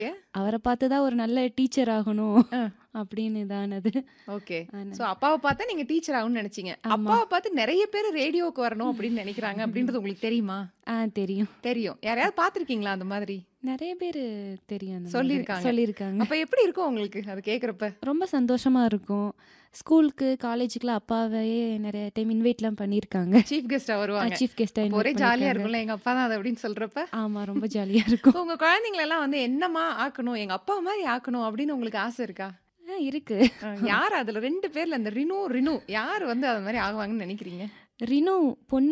அவர பார்த்து தான் ஒரு நல்ல டீச்சர் ஆகணும் ஆ. அப்படின்னு இதானது. ஓகே. ஆனா சோ அப்பாவ பார்த்தா நீங்க டீச்சர் ஆகணும்னு நெனச்சீங்க. ஆமா. அப்பாவ பார்த்து நெறைய பேர் ரேடியோவுக்கு வரணும் அப்படின்னு நெனைக்கிறாங்க அப்படின்றது உங்களுக்கு தெரியுமா? ஆ தெரியும். தெரியும். யாரையாவது பார்த்துருக்கீங்களா அந்த மாதிரி? நெறைய பேரு தெரியும் அந்த மாதிரி. சொல்லியிருக்காங்க. சொல்லியிருக்காங்க. அப்ப எப்படி இருக்கும் உங்களுக்கு அது கேட்கறப்ப? ரொம்ப சந்தோஷமா இருக்கும். ஸ்கூலுக்கு, காலேஜுக்குலாம் அப்பாவையே நெறைய டைம் இன்வைட்லாம் பண்ணியிருக்காங்க. சீஃப் கெஸ்ட்டா அ வருவாங்க. சீஃப் கெஸ்ட்டா அப்ப ஒரே இன்வைட் ஜாலியா பண்ணியிருக்காங்க. இருக்கும்ல எங்க அப்பா தான் அது அப்படின்னு சொல்றப்ப? ஆமா. ரொம்ப ஜாலியா இருக்கும். உங்க குழந்தைங்களெல்லாம் வந்து என்னம்மா ஆக்கணும்? எங்க அப்பா மாரி ஆக்கணும் அப்படின்னு உங்களுக்கு ஆசை இருக்கா? ஆ இருக்கு. அ யார் அதுல 2 பேர்ல இந்த ரினு, ரினு யார் வந்து அது மாரி ஆகுவாங்கன்னு நெனைக்கிறீங்க? ரினு பொண்ணு